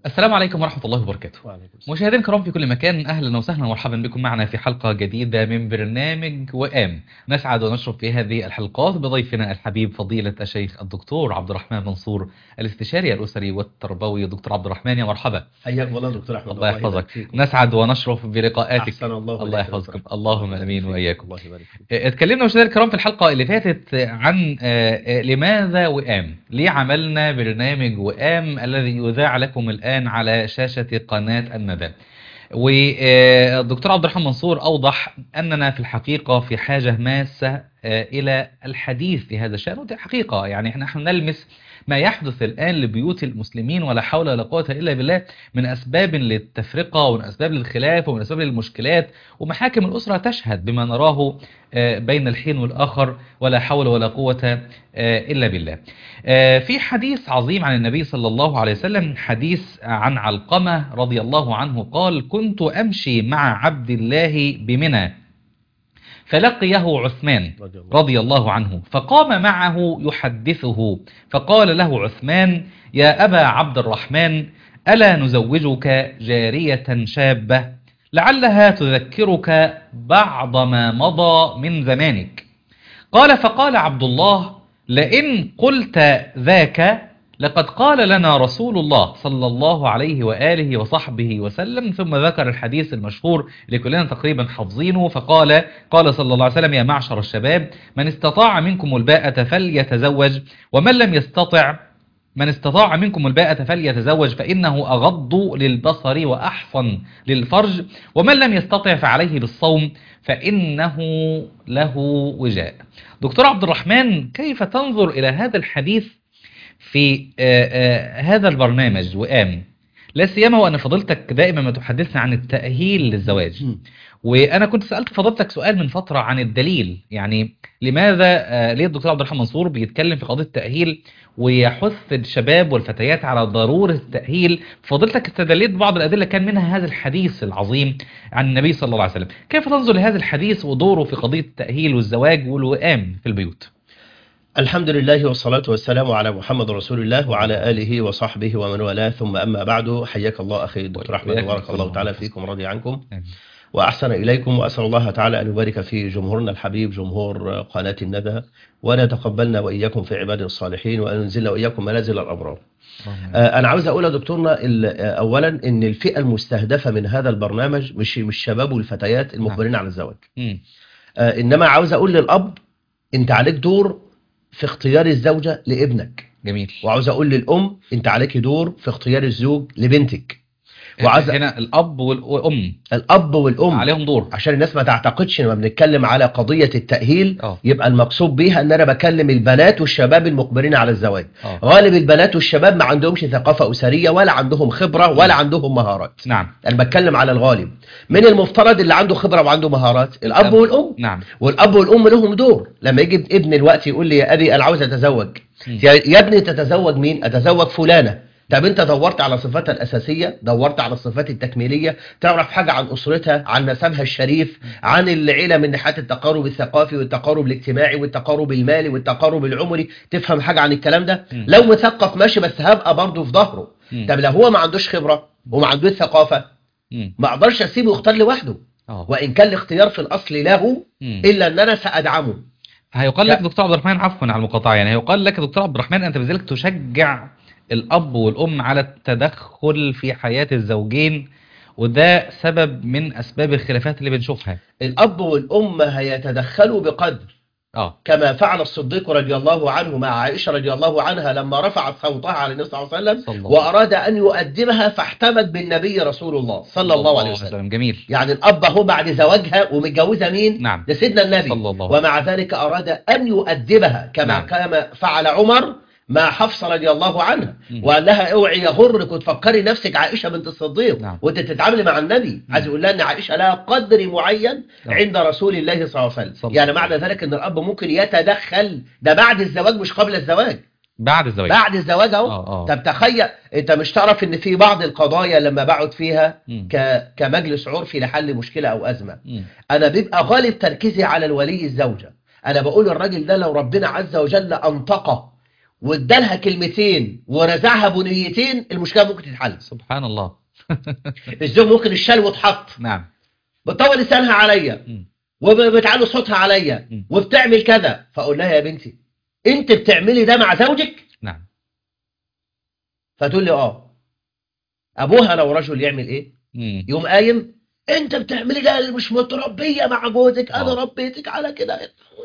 السلام عليكم ورحمة الله وبركاته وعليكم السلام. مشاهدينا الكرام في كل مكان أهلا وسهلا ومرحبا بكم معنا في حلقة جديدة من برنامج وآم نسعد ونشرف في هذه الحلقات بضيفنا الحبيب فضيلة الشيخ الدكتور عبد الرحمن منصور الاستشاري الأسري والتربوي دكتور عبد الرحمن يا مرحبا حياك الله دكتور احمد الله يحفظك يبارك فيك. نسعد ونشرف بلقاءاتك احسن الله الله إليك يحفظكم دكتور. اللهم الله امين يبارك فيك. واياكم الله يبارك فيك اتكلمنا مشاهدينا الكرام في الحلقة اللي فاتت عن آه، آه، لماذا وئام ليه عملنا برنامج وئام الذي يذاع لكم الآن على شاشة قناة الندى والدكتور عبد الرحمن منصور أوضح أننا في الحقيقة في حاجة ماسة آه، إلى الحديث في هذا الشأن ودي حقيقة يعني احنا نحن نلمس ما يحدث الآن لبيوت المسلمين ولا حول ولا قوة إلا بالله من أسباب للتفرقة ومن أسباب للخلاف ومن أسباب للمشكلات ومحاكم الأسرة تشهد بما نراه آه، بين الحين والآخر ولا حول ولا قوة آه، إلا بالله آه، في حديث عظيم عن النبي صلى الله عليه وسلم حديث عن علقمة رضي الله عنه قال كنت أمشي مع عبد الله بمنى فلقيه عثمان رضي الله رضي الله عنه فقام معه يحدثه فقال له عثمان يا أبا عبد الرحمن ألا نزوجك جارية شابة لعلها تذكرك بعض ما مضى من زمانك قال فقال عبد الله لئن قلت ذاك لقد قال لنا رسول الله صلى الله عليه وآله وصحبه وسلم ثم ذكر الحديث المشهور اللي كلنا تقريبا حافظينه فقال قال صلى الله عليه وسلم يا معشر الشباب من استطاع منكم الباءة فليتزوج ومن لم يستطع من استطاع منكم الباءة فليتزوج فإنه أغض للبصر وأحصن للفرج ومن لم يستطع فعليه بالصوم فإنه له وجاء دكتور عبد الرحمن كيف تنظر إلى هذا الحديث في آه، آه، هذا البرنامج وآم لا سيما وأن فضيلتك دائما ما تحدثنا عن التأهيل للزواج مم. وانا كنت سالت فضيلتك سؤال من فتره عن الدليل يعني لماذا آه، ليه الدكتور عبد الرحمن منصور بيتكلم في قضيه التاهيل ويحث الشباب والفتيات على ضروره التاهيل فضيلتك استدليت ببعض الادله كان منها هذا الحديث العظيم عن النبي صلى الله عليه وسلم كيف تنظر لهذا الحديث ودوره في قضيه التاهيل والزواج والوئام في البيوت الحمد لله والصلاة والسلام على محمد رسول الله وعلى آله وصحبه ومن والاه ثم أما بعد حياك الله أخي الدكتور أحمد وإياكم. بارك الله تعالى فيكم رضي عنكم آمين. وأحسن إليكم وأسأل الله تعالى أن يبارك في جمهورنا الحبيب جمهور قناة الندى وأن يتقبلنا وإياكم في عباده الصالحين وأن ينزلنا وإياكم منازل الأبرار آه، أنا عاوز أقول يا دكتورنا ال- آه، أولا إن الفئة المستهدفة من هذا البرنامج مش مش الشباب والفتيات المقبلين على الزواج مم. آه، إنما عاوز أقول للأب أنت عليك دور في اختيار الزوجة لابنك جميل وعاوز أقول للأم أنت عليك دور في اختيار الزوج لبنتك وعايز- هنا الاب والام الأب والأم عليهم دور عشان الناس ما تعتقدش لما بنتكلم على قضية التأهيل اه يبقى المقصود بيها ان انا بكلم البنات والشباب المقبلين على الزواج اه غالب البنات والشباب ما عندهمش ثقافة أسرية ولا عندهم خبرة ولا عندهم مهارات نعم انا بتكلم على الغالب من المفترض اللي عنده خبرة وعنده مهارات الأب الأب. والأم نعم والأب والأم لهم دور لما يجي ابن الوقت يقول لي يا أبي أنا عاوز أتزوج مم. يا يا ابني تتزوج مين أتزوج فلانة طب انت دورت على صفاتها الاساسيه دورت على الصفات التكميليه تعرف حاجه عن اسرتها عن نسبها الشريف عن العيله من ناحيه التقارب الثقافي والتقارب الاجتماعي والتقارب المالي والتقارب العمري تفهم حاجه عن الكلام ده مم. لو مثقف ماشي بس هبقى برضه في ظهره مم. طب لو هو ما عندوش خبره وما عندوش ثقافه مم. ما اقدرش اسيبه يختار لوحده اه وان كان الاختيار في الاصل له مم. الا ان انا سادعمه هيقال لا. لك دكتور عبد الرحمن عفوا على المقاطعه يعني هيقال لك دكتور عبد الرحمن انت بذلك تشجع الاب والام على التدخل في حياه الزوجين وده سبب من اسباب الخلافات اللي بنشوفها الاب والام هيتدخلوا بقدر اه كما فعل الصديق رضي الله عنه مع عائشه رضي الله عنها لما رفعت صوتها على النبي صلى الله عليه وسلم صلى الله واراد ان يؤدبها فاحتمت بالنبي رسول الله صلى الله عليه وسلم جميل يعني الاب هو بعد زواجها ومتجوزه مين نعم ده سيدنا النبي صلى الله ومع ذلك أراد أن يؤدبها كما نعم. كما فعل عمر مع حفصة رضي الله عنها مم. وقال لها اوعي يغرك وتفكري نفسك عائشة بنت الصديق نعم. وانت تتعاملي مع النبي عايز يقول لها ان عائشة لها قدر معين نعم. عند رسول الله صلى الله عليه صلى وسلم الله يعني عليه معنى ذلك ان الاب ممكن يتدخل ده بعد الزواج مش قبل الزواج بعد الزواج بعد الزواج اهو اه اه طب تخيل انت مش تعرف ان في بعض القضايا لما بقعد فيها مم. ك... كمجلس عرفي لحل مشكلة او ازمة مم. انا بيبقى غالب تركيزي على الولي الزوجة انا بقول الراجل ده لو ربنا عز وجل انطقه وادالها كلمتين ورزعها بنيتين المشكله ممكن تتحل سبحان الله الزوج ممكن الشلو اتحط نعم بتطول لسانها عليا مم. وبتعلي صوتها عليا مم. وبتعمل كذا فاقول لها يا بنتي انت بتعملي ده مع زوجك نعم فتقول لي اه ابوها لو رجل يعمل ايه مم. يقوم قايم انت بتعملي ده اللي مش متربيه مع جوزك انا آه. ربيتك على كده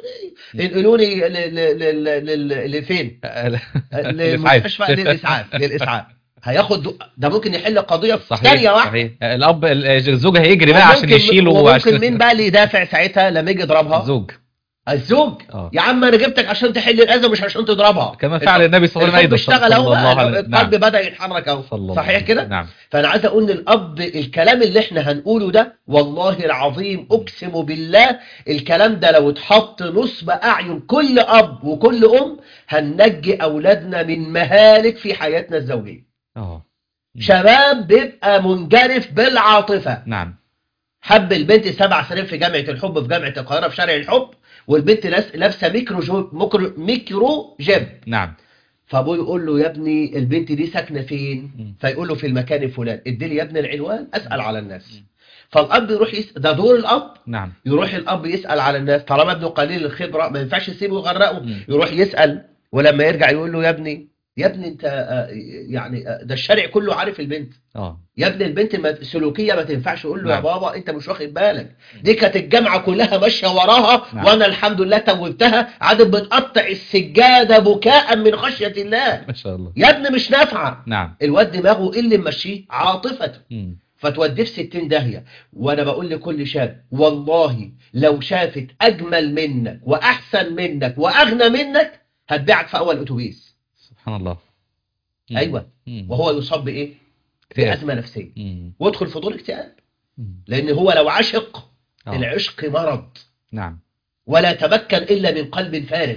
انقلوني ل- ل- ل- ل- لفين للمستشفى للاسعاف للاسعاف هياخد ده ممكن يحل قضيه في صحيح ثانيه واحده صحيح الاب ال- الزوج هيجري بقى عشان وممكن- يشيله وممكن مين بقى اللي يدافع ساعتها لما يجي يضربها الزوج الزوج اه يا عم انا جبتك عشان تحل الاذى مش عشان تضربها كما فعل النبي صلى الله عليه الحب وسلم اشتغل اهو صلى الله بقى، عليه القلب نعم بدا يتحرك صلى اهو الله صحيح عليه كده نعم فانا عايز اقول للاب الكلام اللي احنا هنقوله ده والله العظيم اقسم بالله الكلام ده لو اتحط نصب اعين كل اب وكل ام هننجي اولادنا من مهالك في حياتنا الزوجيه اه شباب بيبقى منجرف بالعاطفه نعم حب البنت سبع سنين في جامعه الحب في جامعه القاهره في شارع الحب والبنت لاس- لابسه ميكرو جو ميكرو, ميكرو جيب نعم فابوه يقول له يا ابني البنت دي ساكنه فين مم. فيقول له في المكان الفلاني ادي لي يا ابني العنوان اسال على الناس فالاب يروح يس... ده دور الاب نعم يروح الاب يسال على الناس طالما ابنه قليل الخبره ما ينفعش يسيبه يغرقه مم. يروح يسال ولما يرجع يقول له يا ابني يا ابني انت آه، يعني آه، ده الشارع كله عارف البنت اه يا ابني البنت ما- سلوكيه ما تنفعش اقول له يا نعم. بابا انت مش واخد بالك دي كانت الجامعه كلها ماشيه وراها نعم. وانا الحمد لله توبتها عادت بتقطع السجاده بكاء من خشيه الله ما شاء الله يا ابني مش نافعه نعم الواد دماغه ايه اللي ممشيه عاطفته مم. فتوديه في 60 داهيه وانا بقول لكل شاب والله لو شافت اجمل منك واحسن منك واغنى منك هتبيعك في اول اتوبيس سبحان الله مم. ايوه مم. وهو يصاب بايه اكتئاب. بازمه نفسيه مم. وادخل في دور اكتئاب مم. لان هو لو عشق آه. العشق مرض نعم ولا تمكن الا من قلب فارغ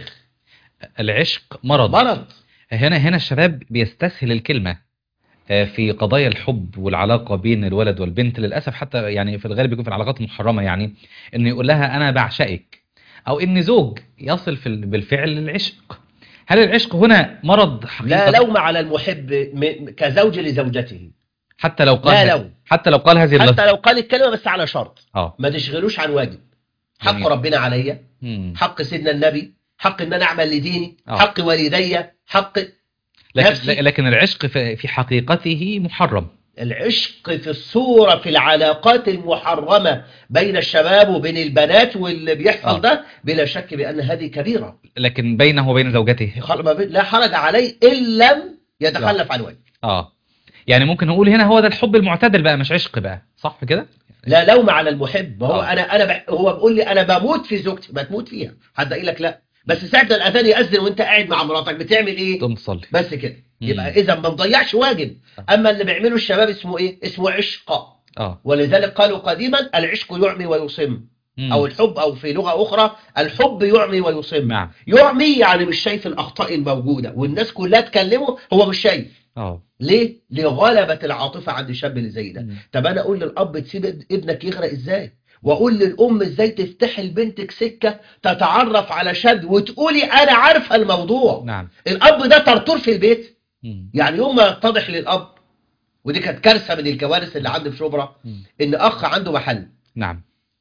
العشق مرض مرض هنا هنا الشباب بيستسهل الكلمة آه، في قضايا الحب والعلاقة بين الولد والبنت للأسف حتى يعني في الغالب بيكون في العلاقات المحرمة يعني إنه يقول لها أنا بعشقك أو إن زوج يصل في ال- بالفعل للعشق هل العشق هنا مرض حقيقة لا لوم على المحب م- كزوج لزوجته حتى لو قال لا هذه- لوم. حتى لو قال هذه حتى اللفظة لو قال الكلمه بس على شرط اه ما تشغلوش عن واجب حق جميل. ربنا عليا مم. حق سيدنا النبي حق ان انا اعمل لديني آه. حق والدي حق لكن نفسي. لكن العشق في في حقيقته محرم العشق في الصورة في العلاقات المحرمة بين الشباب وبين البنات واللي بيحصل آه. ده بلا شك بأن هذه كبيرة لكن بينه وبين زوجته خل- ما بي- لا حرج عليه إن لم يتخلف عن واجب اه يعني ممكن نقول هنا هو ده الحب المعتدل بقى مش عشق بقى صح كده لا لوم على المحب هو آه. انا انا بح... هو بيقول لي انا بموت في زوجتي ما تموت فيها حد قايل لك لا بس ساعه ما الاذان ياذن وانت قاعد مع مراتك بتعمل ايه تقوم تصلي بس كده مم. يبقى اذا ما نضيعش واجب اما اللي بيعمله الشباب اسمه ايه اسمه عشق اه ولذلك قالوا قديما العشق يعمي ويصم مم. او الحب او في لغه اخرى الحب يعمي ويصم نعم يعمي يعني مش شايف الاخطاء الموجوده والناس كلها تكلمه هو مش شايف اه ليه لغلبه العاطفه عند الشاب اللي زي ده مم. طب انا اقول للاب تسيب ابنك يغرق ازاي واقول للام ازاي تفتحي لبنتك سكه تتعرف على شاب وتقولي انا عارفه الموضوع نعم الاب ده طرطور في البيت مم. يعني يوم ما يتضح للاب ودي كانت كارثه من الكوارث اللي عندي في شبرا مم. ان اخ عنده محل نعم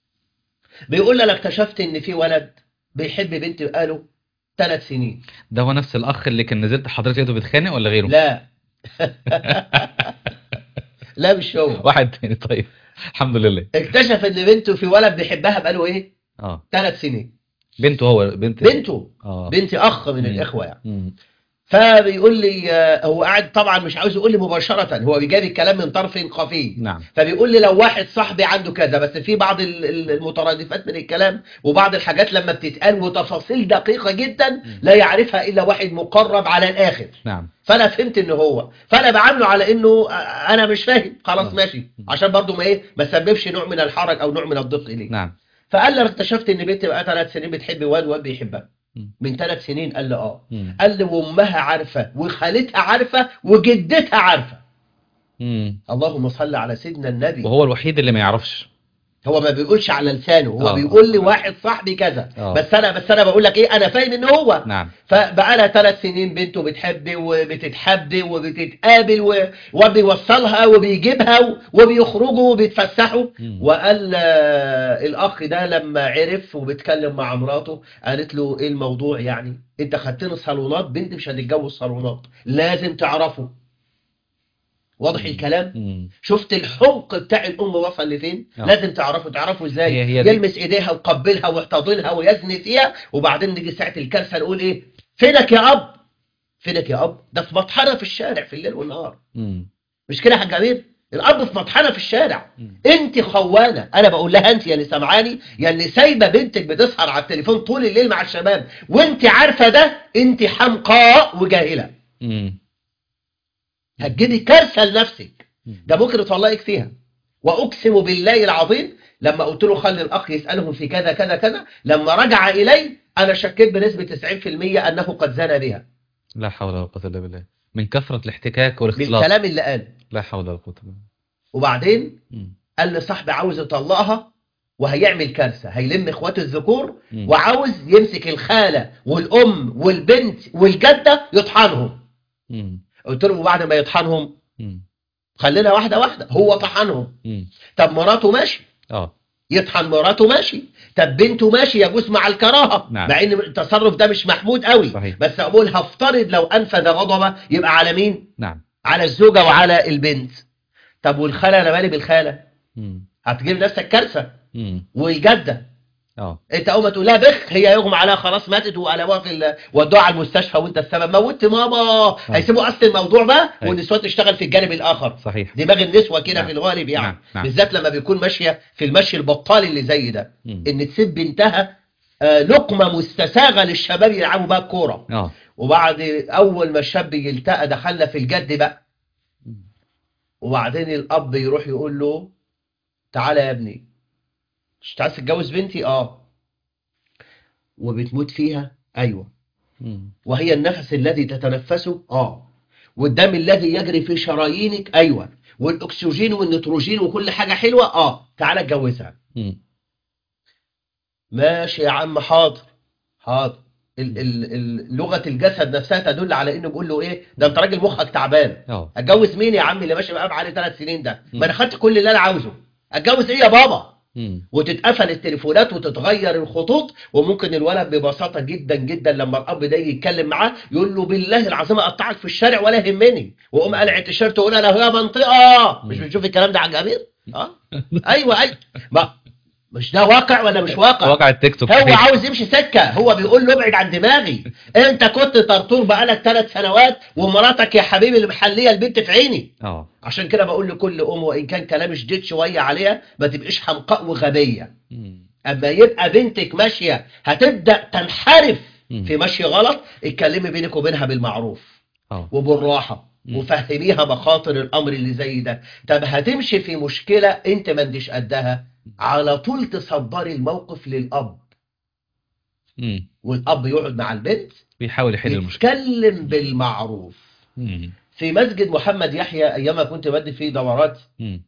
بيقول لي انا اكتشفت ان في ولد بيحب بنت بقاله ثلاث سنين ده هو نفس الاخ اللي كان نزلت حضرتك لقيته بيتخانق ولا غيره لا لا مش هو واحد تاني طيب الحمد لله اكتشف ان بنته في ولد بيحبها بقاله ايه اه ثلاث سنين بنته هو بنت بنته اه بنتي اخ من مم. الاخوه يعني مم. فبيقول لي آه، هو قاعد طبعا مش عاوز يقول لي مباشره هو بيجاب الكلام من طرف خفي نعم فبيقول لي لو واحد صاحبي عنده كذا بس في بعض ال- ال- المترادفات من الكلام وبعض الحاجات لما بتتقال وتفاصيل دقيقه جدا لا يعرفها الا واحد مقرب على الاخر نعم فانا فهمت ان هو فانا بعامله على انه آه، انا مش فاهم خلاص آه. ماشي عشان برضو ما ايه ما سببش نوع من الحرج او نوع من الضيق ليه نعم فقال لي انا اكتشفت ان بنتي بقى ثلاث سنين بتحب واد واد بيحبها مم. من ثلاث سنين قال لي اه مم. قال لي وامها عارفه وخالتها عارفه وجدتها عارفه مم. اللهم صل على سيدنا النبي وهو الوحيد اللي ما يعرفش هو ما بيقولش على لسانه هو آه. بيقول لي واحد صاحبي كذا آه. بس انا بس انا بقول لك ايه انا فاهم ان هو نعم فبقى لها ثلاث سنين بنته بتحب وبتتحب وبتتقابل و- وبيوصلها وبيجيبها و- وبيخرجوا وبيتفسحوا مم. وقال آه، الاخ ده لما عرف وبيتكلم مع مراته قالت له ايه الموضوع يعني انت خدتني صالونات بنتي مش هتتجوز صالونات لازم تعرفه واضح مم. الكلام مم. شفت الحمق بتاع الام وصل لفين آه. لازم تعرفه تعرفه ازاي هي- هي دي- يلمس ايديها ويقبلها ويحتضنها ويزني فيها وبعدين نيجي ساعه الكارثه نقول ايه فينك يا اب فينك يا اب ده في مطحنه في الشارع في الليل والنهار مم. مش كده يا حاج امير الاب في مطحنه في الشارع مم. انت خوانه انا بقول لها انت يا اللي سامعاني يا اللي سايبه بنتك بتسهر على التليفون طول الليل مع الشباب وانت عارفه ده انت حمقاء وجاهله مم. هتجيبي كارثه لنفسك مم. ده ممكن يطلقك فيها واقسم بالله العظيم لما قلت له خلي الاخ يسالهم في كذا كذا كذا لما رجع الي انا شكيت بنسبه 90% انه قد زنى بها لا حول ولا قوة إلا بالله من كثرة الاحتكاك والاختلاط بالكلام اللي قال لا حول ولا قوة إلا بالله وبعدين مم. قال لي صاحبي عاوز يطلقها وهيعمل كارثه هيلم اخوات الذكور مم. وعاوز يمسك الخاله والام والبنت والجده يطحنهم مم. قلت له وبعد ما يطحنهم مم. خلينا واحده واحده هو طحنهم مم. طب مراته ماشي اه يطحن مراته ماشي طب بنته ماشي يجوز مع الكراهه نعم. مع ان التصرف ده مش محمود قوي صحيح. بس اقول هفترض لو انفذ غضبه يبقى على مين نعم على الزوجه وعلى البنت طب والخاله انا مالي بالخاله مم. هتجيب نفسك كارثه مم. والجده اه انت اول ما تقول لها بخ هي يغمى عليها خلاص ماتت وقلبوها في ال- ودوها على المستشفى وانت السبب موتت ماما هيسيبوا اصل الموضوع بقى أيوة. والنسوان تشتغل في الجانب الاخر صحيح دماغ النسوه كده نعم. في الغالب يعني نعم. نعم. بالذات لما بيكون ماشيه في المشي البطال اللي زي ده مم. ان تسيب بنتها آه، لقمه مستساغه للشباب يلعبوا بقى الكوره اه وبعد اول ما الشاب يلتقى دخلنا في الجد بقى مم. وبعدين الاب يروح يقول له تعالى يا ابني مش عايز تتجوز بنتي اه وبتموت فيها ايوه مم. وهي النفس الذي تتنفسه اه والدم الذي يجري في شرايينك ايوه والاكسجين والنيتروجين وكل حاجه حلوه اه تعالى اتجوزها مم. ماشي يا عم حاضر حاضر ال- ال- ال- لغه الجسد نفسها تدل على انه بيقول له ايه ده انت راجل مخك تعبان اه اتجوز مين يا عم اللي ماشي معاه بقالي ثلاث سنين ده مم. ما انا خدت كل اللي انا عاوزه اتجوز ايه يا بابا مم. وتتقفل التليفونات وتتغير الخطوط وممكن الولد ببساطه جدا جدا لما الاب ده يجي يتكلم معاه يقول له بالله العظيم اقطعك في الشارع ولا يهمني واقوم قلع التيشيرت ويقول انا هي منطقه مش مم. بتشوف الكلام ده على الجميل اه ايوه ايوه ما مش ده واقع ولا مش واقع واقع التيك توك هو صحيح. عاوز يمشي سكه هو بيقول له ابعد عن دماغي انت كنت طرطور بقالك ثلاث سنوات ومراتك يا حبيبي اللي محليه البنت في عيني اه عشان كده بقول لكل ام وان كان كلامي شديد شويه عليها ما تبقيش حمقاء وغبيه مم. اما يبقى بنتك ماشيه هتبدا تنحرف مم. في مشي غلط اتكلمي بينك وبينها بالمعروف اه وبالراحه مم. وفهميها مخاطر الامر اللي زي ده طب هتمشي في مشكله انت ما انتش قدها على طول تصدري الموقف للاب مم. والاب يقعد مع البنت بيحاول يحل المشكلة يتكلم بالمعروف مم. في مسجد محمد يحيى ايام ما كنت بدي فيه دورات مم.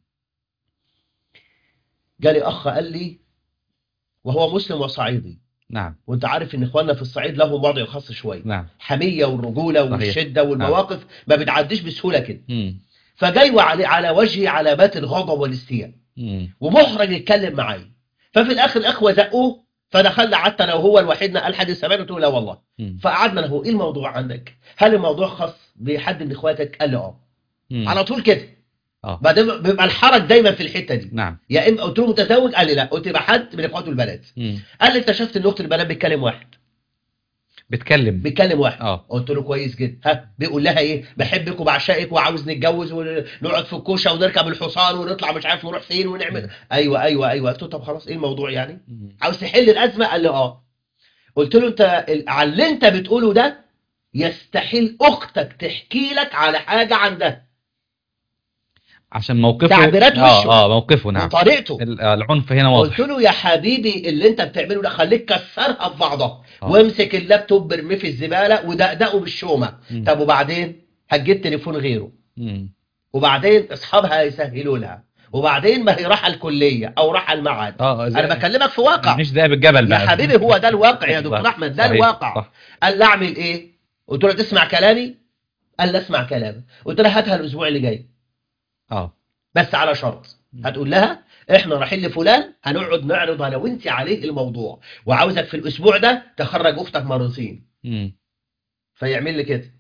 جالي اخ قال لي وهو مسلم وصعيدي نعم وانت عارف ان اخواننا في الصعيد لهم وضع خاص شويه نعم حميه والرجوله صحيح. والشده والمواقف ما بتعديش بسهوله كده مم. فجاي وعلى على وجهي علامات الغضب والاستياء مم. ومحرج يتكلم معايا ففي الاخر الاخوه زقوه فدخلنا قعدت انا وهو الوحيد قال حد سمعني قلت له لا والله مم. فقعدنا له ايه الموضوع عندك هل الموضوع خاص بحد من اخواتك قال لي اه مم. على طول كده اه بعدين بيبقى الحرج دايما في الحته دي نعم يا اما قلت له متزوج قال لي لا قلت يبقى حد من اخواته البنات مم. قال لي اكتشفت ان اخت البنات بيتكلم واحد بتكلم بيتكلم واحد اه قلت له كويس جدا ها بيقول لها ايه بحبك وبعشقك وعاوز نتجوز ونقعد في الكوشه ونركب الحصان ونطلع مش عارف نروح فين ونعمل ايوه ايوه ايوه قلت له طب خلاص ايه الموضوع يعني مم. عاوز تحل الازمه قال لي اه قلت له انت ال- على اللي انت بتقوله ده يستحيل اختك تحكي لك على حاجه عندها عشان موقفه تعبيرات وشه. اه اه موقفه نعم وطريقته ال- العنف هنا واضح قلت له يا حبيبي اللي انت بتعمله ده خليك كسرها في بعضها آه. وامسك اللابتوب برميه في الزباله ودقدقه بالشومه مم. طب وبعدين هتجيب تليفون غيره مم. وبعدين اصحابها هيسهلوا لها وبعدين ما هي راح الكليه او راح المعهد اه انا بكلمك في واقع مش ده بالجبل يا بقى حبيبي هو ده الواقع يا دكتور صح، احمد ده صحيح، الواقع صح. قال لي اعمل ايه قلت له تسمع كلامي قال لي اسمع كلامي قلت له هاتها الاسبوع اللي جاي اه بس على شرط هتقول لها احنا رايحين لفلان هنقعد نعرض انا وانت عليه الموضوع وعاوزك في الاسبوع ده تخرج اختك مرتين مم. فيعمل لي كده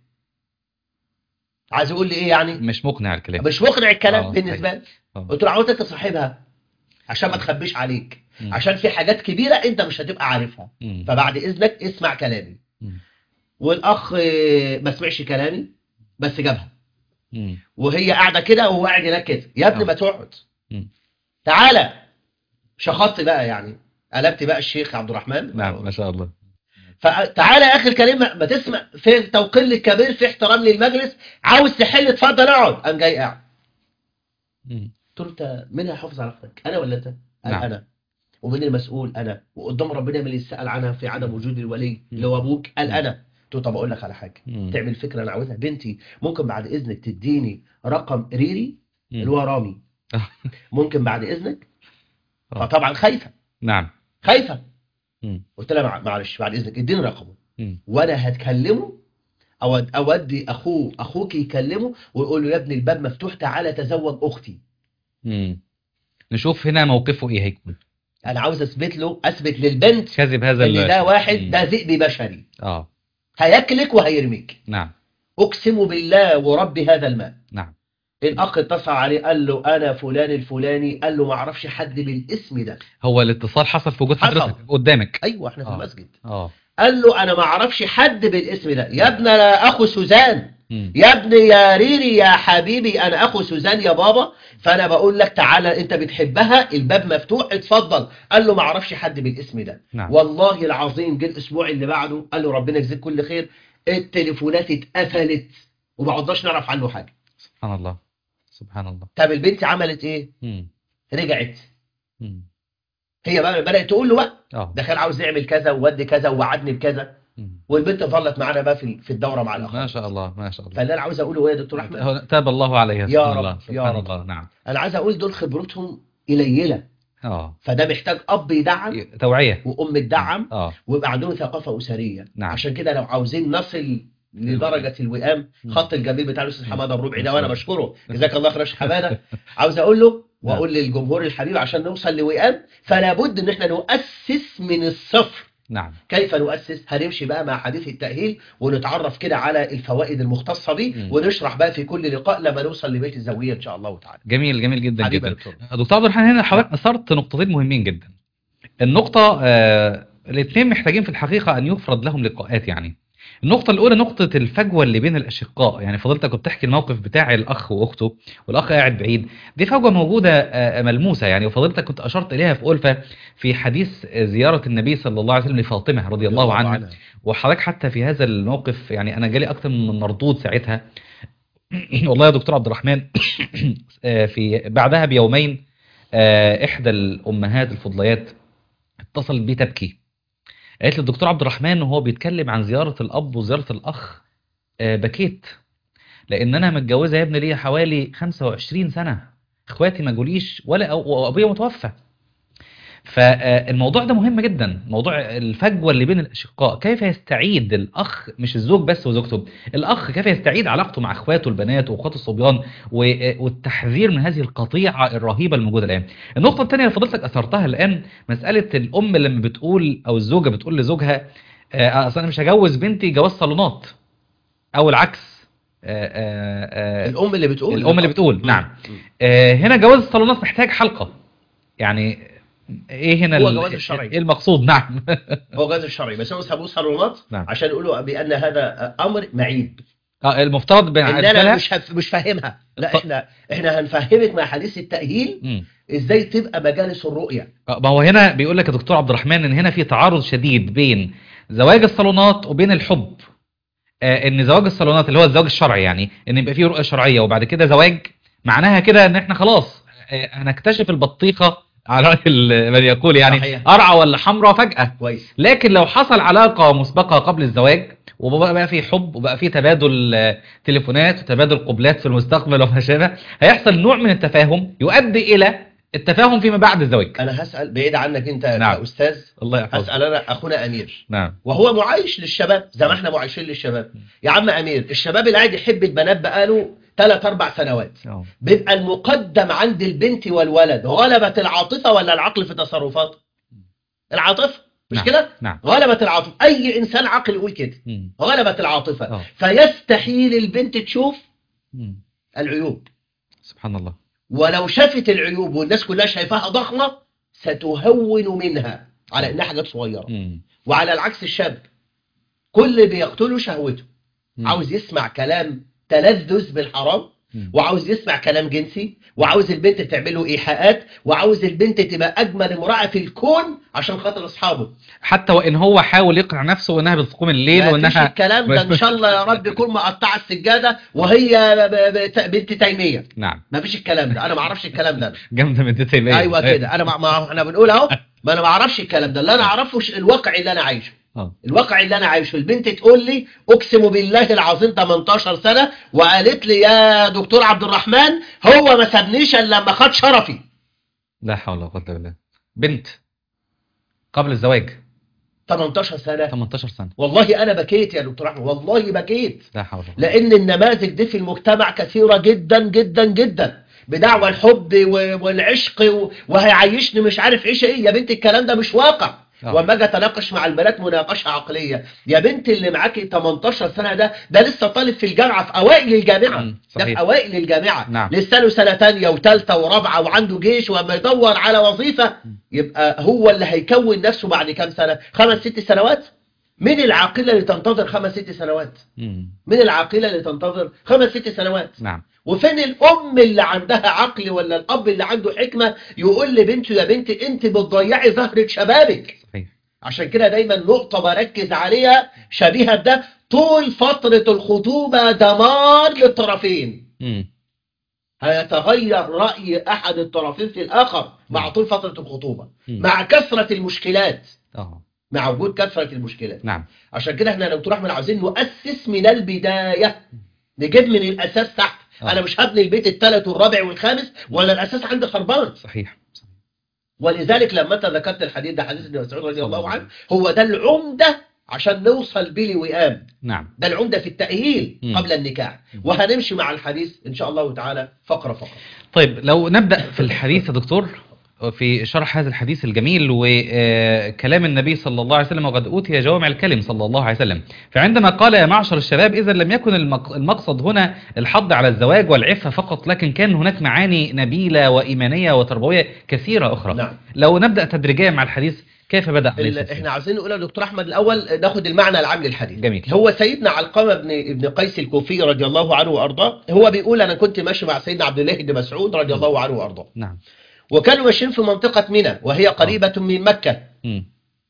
عايز يقول لي ايه يعني مش مقنع الكلام مش مقنع الكلام آه، بالنسبه لي آه. قلت له عاوزك تصاحبها عشان ما تخبيش عليك مم. عشان في حاجات كبيره انت مش هتبقى عارفها مم. فبعد اذنك اسمع كلامي مم. والاخ آه، ما سمعش كلامي بس جابها مم. وهي قاعده كده وهو قاعد هناك كده يا ابني آه. ما تقعد مم. تعالى شخصت بقى يعني قلبت بقى الشيخ عبد الرحمن نعم ما شاء الله فتعالى يا اخي الكريم ما ما تسمع في توقير للكبير في احترام للمجلس عاوز تحل اتفضل اقعد قام جاي قاعد مم. قلت له انت مين هيحافظ على اختك انا ولا انت قال نعم. انا ومين المسؤول انا وقدام ربنا من اللي يسال عنها في عدم وجود الولي اللي هو ابوك قال انا قلت له طب اقول لك على حاجه مم. تعمل فكره انا عاوزها بنتي ممكن بعد اذنك تديني رقم ريري مم. اللي هو رامي ممكن بعد اذنك آه. فطبعا خايفه نعم خايفه مم. قلت لها مع- معلش بعد اذنك اديني رقمه مم. وانا هتكلمه او اودي اخوه اخوك يكلمه ويقول له يا ابني الباب مفتوح تعالى تزوج اختي مم. نشوف هنا موقفه ايه هيكون انا عاوز اثبت له اثبت للبنت كذب هذا ان ال- ده واحد مم. ده ذئب بشري اه هياكلك وهيرميك نعم اقسم بالله ورب هذا الماء نعم الاخ اتصل عليه قال له انا فلان الفلاني قال له ما اعرفش حد بالاسم ده هو الاتصال حصل في وجود حصل. حضرتك قدامك ايوه احنا في آه. المسجد اه قال له انا ما اعرفش حد بالاسم ده يا ابن انا اخو سوزان مم. يا ابني يا ريري يا حبيبي انا اخو سوزان يا بابا فانا بقول لك تعالى انت بتحبها الباب مفتوح اتفضل قال له ما اعرفش حد بالاسم ده نعم والله العظيم جه الاسبوع اللي بعده قال له ربنا يجزيك كل خير التليفونات اتقفلت وما عدناش نعرف عنه حاجه سبحان الله سبحان الله طب البنت عملت ايه مم. رجعت مم. هي بقى بدات تقول له بقى اه ده كان عاوز يعمل كذا وودي كذا ووعدني بكذا مم. والبنت ظلت معانا بقى في في الدوره مع الاخ ما شاء الله ما شاء الله فاللي انا عاوز اقوله ايه يا دكتور احمد هو تاب الله عليها يا سبحان رب، الله يا سبحان رب. الله نعم انا عايز اقول دول خبرتهم قليله اه فده محتاج اب يدعم توعية وام تدعم اه ويبقى عندهم ثقافه اسريه نعم. عشان كده لو عاوزين نصل لدرجه الوئام مم. خط الجميل بتاع الاستاذ مم. حماده الربعي ما ده شاء وانا الله. بشكره جزاك الله خير يا شيخ حماده عاوز اقول له واقول للجمهور الحبيب عشان نوصل لوئام فلا بد ان احنا نؤسس من الصفر نعم كيف نؤسس هنمشي بقى مع حديث التأهيل ونتعرف كده على الفوائد المختصة بيه مم. ونشرح بقى في كل لقاء لما نوصل لبيت الزوجية إن شاء الله تعالى جميل جميل جدا حبيبي يا جدا دكتور دكتور عبد الرحمن هنا حضرتك اثرت نقطتين مهمين جدا النقطة آه الاثنين محتاجين في الحقيقة ان يفرض لهم لقاءات يعني النقطة الأولى نقطة الفجوة اللي بين الأشقاء يعني فضلتك كنت بتحكي الموقف بتاع الأخ وأخته والأخ قاعد بعيد دي فجوة موجودة آه، ملموسة يعني وفضلتك كنت أشرت إليها في ألفة في حديث آه، زيارة النبي صلى الله عليه وسلم لفاطمة رضي الله عنها وحضرتك حتى في هذا الموقف يعني انا جالي اكتر من مردود ساعتها والله يا دكتور عبد الرحمن آه، في بعدها بيومين آه، احدى الامهات الفضليات اتصلت بي تبكي قالت لي الدكتور عبد الرحمن وهو بيتكلم عن زيارة الاب وزيارة الاخ آه، بكيت لان انا متجوزه يا ابني ليا حوالي 25 سنة اخواتي ما جوليش ولا أو- وابويا متوفى فالموضوع ده مهم جدا موضوع الفجوه اللي بين الاشقاء كيف يستعيد الاخ مش الزوج بس وزوجته الاخ كيف يستعيد علاقته مع اخواته البنات واخواته الصبيان و- والتحذير من هذه القطيعه الرهيبه الموجوده الان النقطه الثانيه اللي فضلتك اثرتها الان مساله الام لما بتقول او الزوجه بتقول لزوجها آه، اصل انا مش هجوز بنتي جواز صالونات او العكس آه، آه، آه، الأم اللي بتقول الأم اللي بتقول، مم. نعم. مم. آه، هنا جواز الصالونات محتاج حلقة يعني ايه هنا هو ال- جواز الشرعي. ايه المقصود نعم هو جواز الشرعي بس هو سابوه صالونات نعم. عشان يقولوا بأن هذا أمر معيب آه، المفترض بين إن أنا مش هف... مش فاهمها لا طب- إحنا إحنا هنفهمك مع حديث التأهيل مم. إزاي تبقى مجالس الرؤية آه، ما هو هنا بيقول لك يا دكتور عبد الرحمن ان هنا في تعارض شديد بين زواج الصالونات وبين الحب آه، ان زواج الصالونات اللي هو الزواج الشرعي يعني ان يبقى فيه رؤية شرعية وبعد كده زواج معناها كده ان احنا خلاص آه، هنكتشف البطيخة على رأي ال- من يقول يعني صحيح. قرعة ولا حمراء فجأة كويس لكن لو حصل علاقة مسبقة قبل الزواج وبقى بقى في حب وبقى في تبادل آه، تليفونات وتبادل قبلات في المستقبل وما شابه هيحصل نوع من التفاهم يؤدي الى التفاهم فيما بعد الزواج انا هسال بعيد عنك انت نعم. كاستاذ الله يحفظك هسال انا اخونا امير نعم وهو معايش للشباب زي ما احنا معايشين للشباب يا عم امير الشباب اللي قاعد يحب البنات بقاله ثلاث اربع سنوات آه. بيبقى المقدم عند البنت والولد غلبت العاطفه ولا العقل في تصرفاته العاطفه مش نعم. كده نعم غلبت العاطفه اي انسان عاقل يقول كده مم. غلبت العاطفه آه. فيستحيل البنت تشوف مم. العيوب سبحان الله ولو شافت العيوب والناس كلها شايفاها ضخمه ستهون منها على انها حاجات صغيره مم. وعلى العكس الشاب كل بيقتله شهوته مم. عاوز يسمع كلام تلذذ بالحرام مم. وعاوز يسمع كلام جنسي وعاوز البنت تعمل له ايحاءات وعاوز البنت تبقى اجمل امراه في الكون عشان خاطر اصحابه حتى وان هو حاول يقنع نفسه انها بتقوم الليل ما فيش وانها الكلام ده ان شاء الله يا رب يكون مقطعه السجاده وهي ب- ب- بنت تيميه نعم ما فيش الكلام ده انا ما اعرفش الكلام ده جامده من دي تيمية. ايوه كده انا ما ما احنا بنقول اهو ما انا ما اعرفش الكلام ده اللي انا اعرفه ش- الواقع اللي انا عايشه اه الواقع اللي انا عايشه البنت تقول لي اقسم بالله العظيم 18 سنه وقالت لي يا دكتور عبد الرحمن هو ما سابنيش الا لما خد شرفي لا حول ولا قوه الا بالله بنت قبل الزواج 18 سنه 18 سنه والله انا بكيت يا دكتور احمد والله بكيت لا حول ولا قوه لان النماذج دي في المجتمع كثيره جدا جدا جدا بدعوى الحب و- والعشق و- وهيعيشني مش عارف عيشه ايه يا بنت الكلام ده مش واقع آه. واما اجي اتناقش مع البنات مناقشه عقليه يا بنت اللي معاكي 18 سنه ده ده لسه طالب في الجامعه في اوائل الجامعه مم، ده صحيح. في اوائل الجامعه نعم. لسه له سنه ثانيه وثالثه ورابعه وعنده جيش واما يدور على وظيفه يبقى هو اللي هيكون نفسه بعد كام سنه خمس ست سنوات من العاقله اللي تنتظر خمس ست سنوات مم. من العاقله اللي تنتظر خمس ست سنوات نعم وفين الام اللي عندها عقل ولا الاب اللي عنده حكمه يقول لبنته يا بنتي انت بتضيعي زهره شبابك صحيح عشان كده دايما نقطه بركز عليها شبيهه بده طول فتره الخطوبه دمار للطرفين مم. هيتغير راي احد الطرفين في الاخر مع نعم. طول فتره الخطوبه مم. مع كثره المشكلات اه مع وجود كثره المشكلات نعم عشان كده احنا يا دكتور احمد عاوزين نؤسس من البدايه نجيب من الاساس تحت آه. انا مش هبني البيت الثالث والرابع والخامس ولا الاساس عندي خربان صحيح صحيح. ولذلك لما انت ذكرت الحديث ده حديث ابن مسعود رضي صلى الله الله عنه عليه هو ده العمده عشان نوصل بيه لوئام نعم ده العمده في التاهيل مم. قبل النكاح مم. وهنمشي مع الحديث ان شاء الله تعالى فقره فقره طيب لو نبدأ في الحديث يا دكتور في شرح هذا الحديث الجميل وكلام النبي صلى الله عليه وسلم وقد أوتي جوامع الكلم صلى الله عليه وسلم فعندما قال يا معشر الشباب إذا لم يكن المق- المقصد هنا الحض على الزواج والعفة فقط لكن كان هناك معاني نبيلة وإيمانية وتربوية كثيرة أخرى نعم. لو نبدأ تدريجيا مع الحديث كيف بدأ عليه ال- الصلاة والسلام؟ احنا عاوزين نقول يا دكتور احمد الاول ناخد المعنى العام للحديث جميل. هو سيدنا علقمه بن ابن قيس الكوفي رضي الله عنه وارضاه هو بيقول انا كنت ماشي مع سيدنا عبد الله بن مسعود رضي الله عنه وارضاه نعم وكانوا ماشيين في منطقه منى وهي قريبه من مكه مم.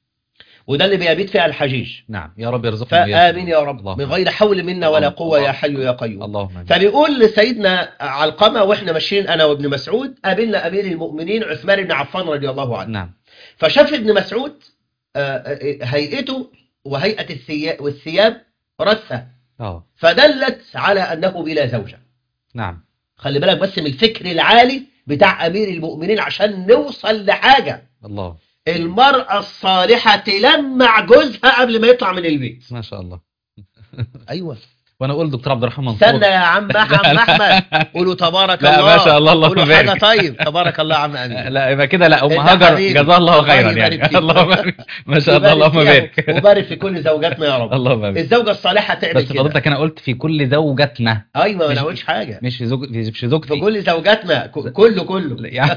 وده اللي بيبيت فيها الحجيج نعم يا رب يرزقنا وإياكم. فآمين يا رب اللهم من غير حول منا ولا اللهم- قوة يا حي يا قيوم اللهم آمين. فبيقول لسيدنا علقمة واحنا ماشيين انا وابن مسعود قابلنا امير المؤمنين عثمان بن عفان رضي الله عنه نعم فشاف ابن مسعود آه، آه، هيئته وهيئة الثياب والثياب رثة اه فدلت على انه بلا زوجة نعم خلي بالك بس من الفكر العالي بتاع امير المؤمنين عشان نوصل لحاجة الله المرأة الصالحة تلمع جوزها قبل ما يطلع من البيت ما شاء الله ايوه وانا اقول دكتور عبد الرحمن منصور استنى يا عم عم احمد قولوا تبارك لا، الله ما شاء الله، اللهم قولوا بارك. حاجه طيب تبارك الله يا عم امين لا يبقى كده لا ام أنت هاجر حبيبي. جزاها الله الله خيرا يبارك يعني فيك. اللهم بارك. ما شاء الله وبارك اللهم فيها بارك وبارك في كل زوجاتنا يا رب اللهم امين الزوجه الصالحه تعمل بس كده فضلتك انا قلت في كل زوجتنا ايوه ما مش- انا قلتش حاجه مش في زوج في في في زوجتي كل زوجاتنا ك- كله كله يعني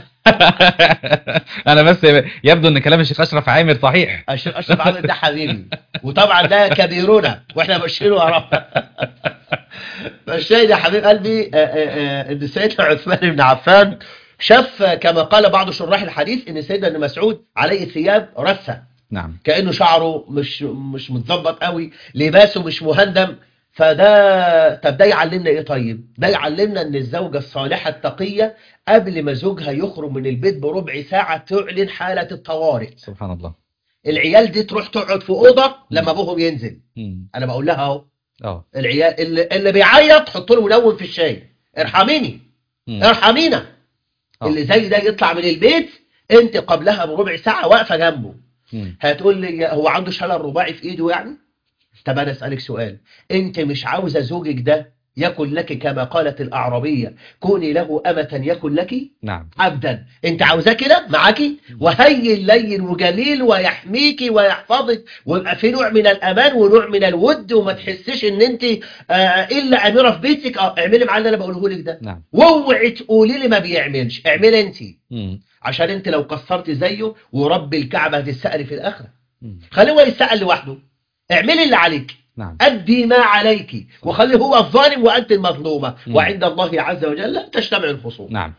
انا بس يبدو ان كلام الشيخ اشرف عامر صحيح اشرف اشرف عامر ده حبيبي وطبعا ده كبيرنا واحنا ماشيين وراه فالشاهد يا حبيب قلبي آه، آه، آه، ان سيدنا عثمان بن عفان شاف كما قال بعض شراح الحديث ان سيدنا ابن مسعود عليه ثياب رثه نعم كانه شعره مش مش متظبط قوي لباسه مش مهندم فده طب ده يعلمنا ايه طيب ده يعلمنا ان الزوجه الصالحه التقيه قبل ما زوجها يخرج من البيت بربع ساعه تعلن حاله الطوارئ سبحان الله العيال دي تروح تقعد في اوضه لما ابوهم ينزل مم. انا بقول لها اهو اه العيال اللي, اللي بيعيط حط له منوم في الشاي ارحميني مم. ارحمينا آه. اللي زي ده يطلع من البيت انت قبلها بربع ساعه واقفه جنبه مم. هتقول لي هو عنده شلل رباعي في ايده يعني طب انا اسالك سؤال انت مش عاوزه زوجك ده يكن لك كما قالت الاعرابيه كوني له امه يكن لك نعم عبدا انت عاوزاه كده معاكي وهين لين وجميل ويحميكي ويحفظك ويبقى في نوع من الامان ونوع من الود وما تحسيش ان انت آه الا اميره في بيتك اه اعملي معاه اللي انا بقوله لك ده نعم واوعي تقولي لي ما بيعملش اعملي انت مم. عشان انت لو قصرت زيه ورب الكعبه هتسالي في الاخره مم. خليه هو يسال لوحده اعملي اللي عليك نعم أدي ما عليك وخليه هو الظالم وأنت المظلومة مم. وعند الله عز وجل تجتمع الخصوم نعم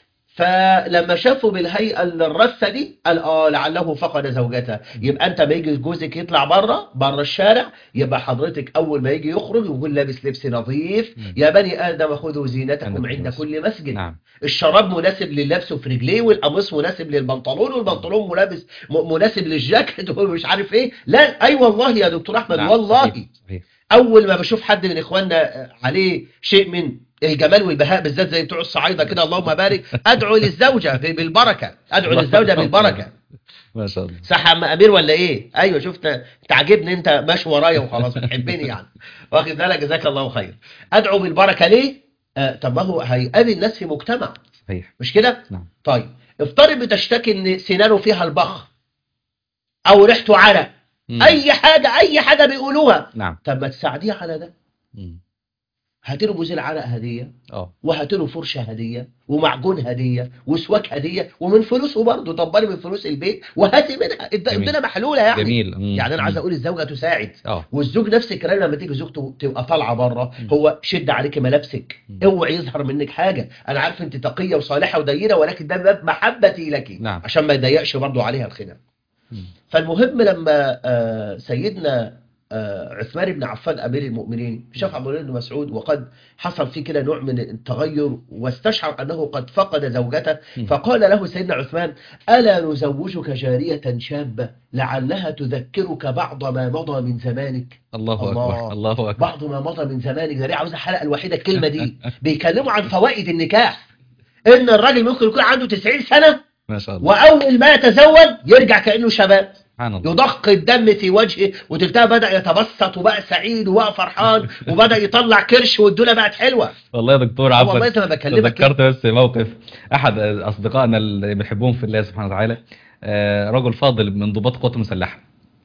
فلما شافوا بالهيئة الرثة دي قال اه لعله فقد زوجته يبقى انت ما يجي جوزك يطلع بره بره الشارع يبقى حضرتك اول ما يجي يخرج يكون لابس لبس نظيف مم. يا بني ادم خذوا زينتكم عند عند كل كل مسجد نعم الشراب مناسب للبسه في رجليه والقميص مناسب للبنطلون والبنطلون ملابس م- مناسب للجاكيت ومش عارف ايه لا اي والله يا دكتور احمد نعم. والله صحيح. صحيح. اول ما بشوف حد من اخواننا عليه شيء من الجمال والبهاء بالذات زي بتوع الصعايده كده اللهم بارك ادعو للزوجه ب- بالبركه ادعو للزوجه بالبركه ما شاء الله صح يا عم امير ولا ايه ايوه شفت تعجبني انت ماشي ورايا وخلاص بتحبني يعني واخد بالك جزاك الله خير ادعو بالبركه ليه آه طب ما هو هيقابل الناس في مجتمع صحيح مش كده نعم طيب افترض بتشتكي ان سنانه فيها البخ او ريحته عرق مم. اي حاجه اي حاجه بيقولوها نعم طب ما تساعديه على ده مم. هاتله بوز العرق هديه اه وهاتله فرشه هديه ومعجون هديه وسواك هديه ومن فلوسه برضه دبري من فلوس البيت وهاتي منها الد- جميل. الدنيا محلوله يعني جميل مم. يعني انا عايز مم. اقول الزوجه تساعد اه والزوج نفس الكلام لما تيجي زوجته تبقى طالعه بره مم. هو شد عليك ملابسك مم. اوعي يظهر منك حاجه انا عارف انت تقيه وصالحه ودينه ولكن ده باب محبتي لك نعم. عشان ما يضيقش برضه عليها الخناق مم. فالمهم لما آه، سيدنا آه، عثمان بن عفان امير المؤمنين شاف عبد الله بن مسعود وقد حصل فيه كده نوع من التغير واستشعر انه قد فقد زوجته مم. فقال له سيدنا عثمان الا نزوجك جاريه شابه لعلها تذكرك بعض ما مضى من زمانك الله الله. اكبر الله اكبر بعض ما مضى من زمانك ده ليه عاوز الحلقه الوحيده الكلمه دي بيتكلموا عن فوائد النكاح ان الراجل ممكن يكون عنده 90 سنه ما شاء الله واول ما يتزوج يرجع كانه شباب سبحان الله يضخ الدم في وجهه وتلتها بدأ يتبسط وبقى سعيد وبقى فرحان وبدأ يطلع كرش والدنيا بقت حلوة والله يا دكتور آه عفوا والله انت ما بكلمك كده. تذكرت بس موقف احد اصدقائنا اللي بنحبهم في الله سبحانه وتعالى آه، رجل فاضل من ضباط القوات المسلحه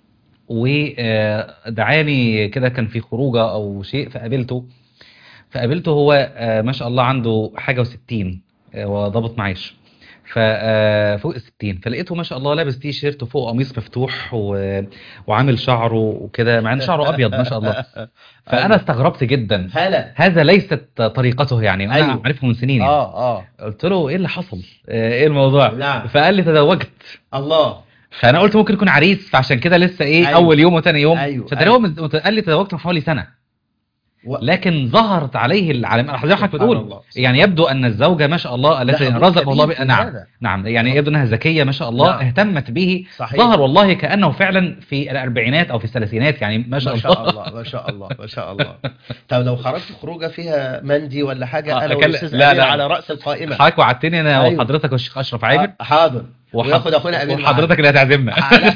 ودعاني كده كان في خروجه او شيء فقابلته فقابلته هو آه، ما شاء الله عنده حاجه و60 هو ضابط معاش فوق ال 60 فلقيته ما شاء الله لابس تي شيرت وفوق قميص مفتوح و... وعامل شعره وكده مع ان شعره ابيض ما شاء الله فانا استغربت جدا هلا هذا ليست طريقته يعني انا أيوه. عارفه من سنين يعني. اه اه قلت له ايه اللي حصل آه، ايه الموضوع نعم. فقال لي تزوجت الله فانا قلت ممكن يكون عريس فعشان كده لسه ايه أيوه. اول يوم وتاني يوم أيوه، فتلاقيه أيوه. هو من- قال لي تزوجت من حوالي سنه و... لكن ظهرت عليه العلامات حضرتك سبحان بتقول الله. يعني يبدو ان الزوجه ما شاء الله التي لها دور رزق الله كبير بها في نعم هذا. نعم يعني يبدو انها ذكيه ما شاء الله نعم. اهتمت به صحيح. ظهر والله كانه فعلا في الاربعينات او في الثلاثينات يعني ما شاء ما الله شاء الله ما شاء الله ما شاء الله طب لو خرجت خروجه فيها مندي ولا حاجه آه، انا أكل- والاستاذ لا، امير لا. على راس القائمه حضرتك وعدتني انا أيوه. وحضرتك والشيخ اشرف عامر آه، حاضر وح- وياخد اخونا امير معانا. وحضرتك اللي هتعزمنا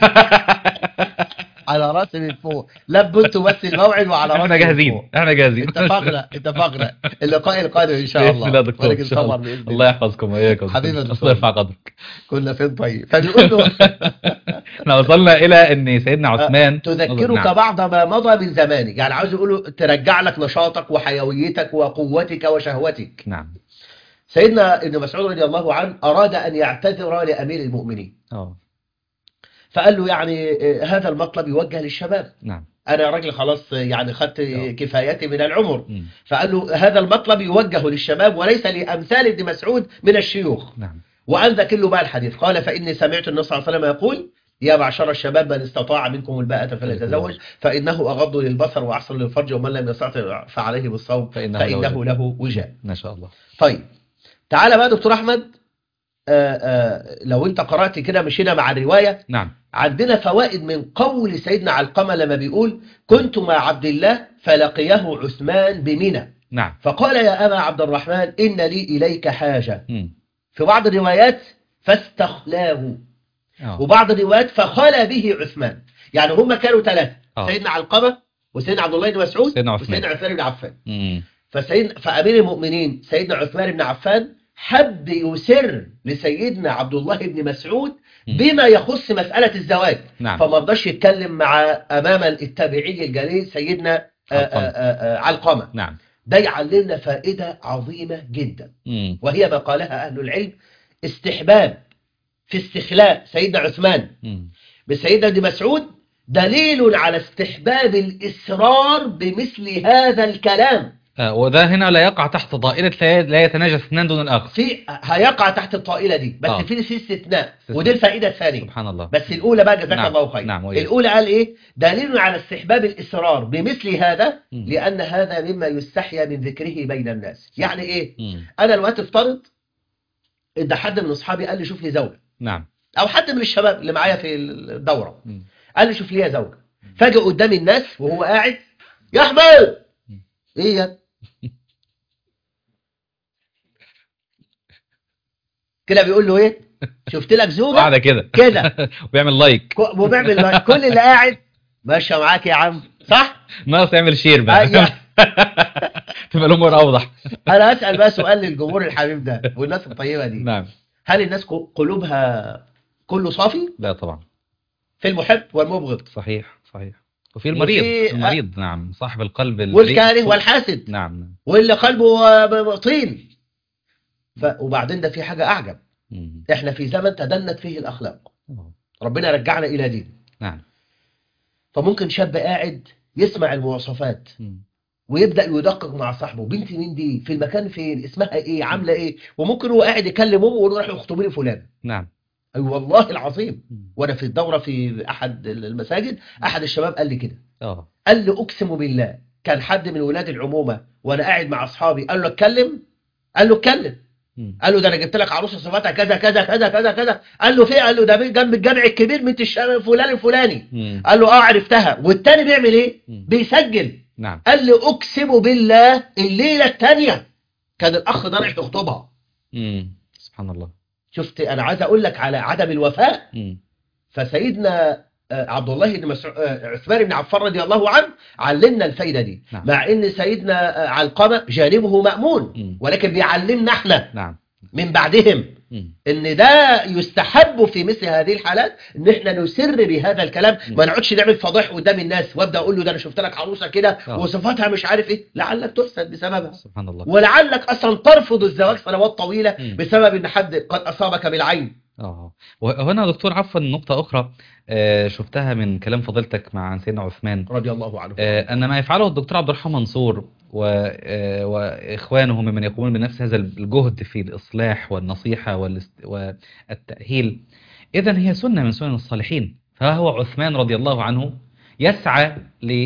على راسي من فوق لبوا انتوا بس الموعد وعلى راسي احنا من جاهزين فوق. احنا جاهزين اتفقنا اتفقنا اللقاء القادم ان شاء بإذن الله الله يا دكتور ونجي إن شاء نصور الله. بإذن الله الله يحفظكم واياكم حبيبي يا الله دكتور. يرفع قدرك كنا فين طيب فبيقول له احنا وصلنا الى ان سيدنا عثمان تذكرك نعم. بعض ما مضى من زمانك يعني عاوز يقوله ترجع لك نشاطك وحيويتك وقوتك وشهوتك نعم سيدنا ابن مسعود رضي الله عنه أراد أن يعتذر لأمير المؤمنين اه فقال له يعني آه، هذا المطلب يوجه للشباب نعم أنا راجل خلاص آه، يعني خدت آه. كفايتي من العمر مم. فقال له هذا المطلب يوجه للشباب وليس لأمثال ابن مسعود من الشيوخ نعم وأن ذكر له بقى الحديث قال فإني سمعت النبي صلى الله عليه وسلم يقول يا معشر الشباب من استطاع منكم الباءة فليتزوج فإنه أغض للبصر وأحسن للفرج ومن لم يستطع فعليه بالصوم فإنه فإنه, له له وجاء ما شاء الله طيب تعالى بقى دكتور أحمد آه، آه، لو انت قرأت كده مشينا مع الرواية نعم عندنا فوائد من قول سيدنا علقمة لما بيقول كنت مع عبد الله فلقيه عثمان بمنى نعم فقال يا أبا عبد الرحمن إن لي إليك حاجة مم. في بعض الروايات فاستخلاه آه. وبعض الروايات فخلى به عثمان يعني هم كانوا ثلاثة آه. سيدنا علقمة وسيدنا عبد الله بن مسعود سيدنا عثمان. وسيدنا عثمان بن عفان مم. فسيد فأمير المؤمنين سيدنا عثمان بن عفان حب يسر لسيدنا عبد الله بن مسعود مم. بما يخص مسألة الزواج نعم فما رضاش يتكلم مع أمام التابعي الجليل سيدنا آه، علقمة. آه، آه، آه، علقمة نعم ده يعلمنا فائدة عظيمة جدا مم. وهي ما قالها أهل العلم استحباب في استخلاء سيدنا عثمان مم. بسيدنا ابن مسعود دليل على استحباب الإصرار بمثل هذا الكلام آه، وده هنا لا يقع تحت ضائرة لا لا يتناجى اثنان دون الآخر في هيقع تحت الطائلة دي بس آه. في في استثناء استثناء. ودي الفائدة الثانية سبحان الله بس الأولى بقى جزاك نعم. الله خير نعم، وإياك. الأولى قال إيه دليل على استحباب الإصرار بمثل هذا مم. لأن هذا مما يستحيا من ذكره بين الناس يعني إيه مم. أنا الوقت افترض إن حد من أصحابي قال لي شوف لي زوجة نعم أو حد من الشباب اللي معايا في الدورة مم. قال لي شوف لي زوجة فجأة قدام الناس وهو قاعد يا أحمد إيه يا كده بيقول له إيه شفت لك زوجة قاعدة كده كده وبيعمل لايك ك- وبيعمل لايك. كل اللي قاعد ماشيه معاك يا عم صح ناقص يعمل شير بقى أيوة. تبقى الأمور أوضح انا اسال بقى سؤال للجمهور الحبيب ده والناس الطيبه دي نعم هل الناس ق- قلوبها كله صافي لا طبعا في المحب والمبغض صحيح صحيح وفي المريض وفي- المريض نعم صاحب القلب البريء. والكاره والحاسد نعم واللي قلبه آه، ب- ب- طين ف... وبعدين ده في حاجه اعجب مم. احنا في زمن تدنت فيه الاخلاق آه. ربنا رجعنا الى دين نعم فممكن شاب قاعد يسمع المواصفات مم. ويبدا يدقق مع صاحبه بنت مين دي في المكان فين اسمها ايه عامله ايه وممكن هو قاعد يكلم امه ويقول له روح اخطبي لي فلان نعم اي والله العظيم مم. وانا في الدوره في احد المساجد احد الشباب قال لي كده اه قال لي اقسم بالله كان حد من ولاد العمومه وانا قاعد مع اصحابي قال له اتكلم قال له اتكلم مم. قال له ده انا جبت لك عروسه صفاتها كذا كذا كذا كذا كذا قال له في قال له ده جنب الجامع الكبير بنت الشام فلان الفلاني مم. قال له اه عرفتها والتاني بيعمل ايه مم. بيسجل نعم قال لي اقسم بالله الليله الثانيه كان الاخ ده رايح يخطبها مم. سبحان الله شفت انا عايز اقول لك على عدم الوفاء مم. فسيدنا آه، عبد الله بن مسعود آه، عثمان بن عفان رضي الله عنه علمنا الفايده دي نعم. مع ان سيدنا آه، علقمه جانبه مامون مم. ولكن بيعلمنا احنا نعم من بعدهم مم. ان ده يستحب في مثل هذه الحالات ان احنا نسر بهذا الكلام مم. ما نقعدش نعمل فضائح قدام الناس وابدا اقول له ده انا شفت لك عروسه كده آه. وصفاتها مش عارف ايه لعلك تحسد بسببها سبحان الله ولعلك اصلا ترفض الزواج سنوات طويله مم. بسبب ان حد قد اصابك بالعين اه وهنا يا دكتور عفوا نقطة أخرى آه، شفتها من كلام فضيلتك مع سيدنا عثمان رضي الله عنه آه، أن ما يفعله الدكتور عبد الرحمن منصور و- آه، وإخوانه ممن يقومون بنفس هذا الجهد في الإصلاح والنصيحة والاست- والتأهيل إذا هي سنة من سنن الصالحين فهو عثمان رضي الله عنه يسعى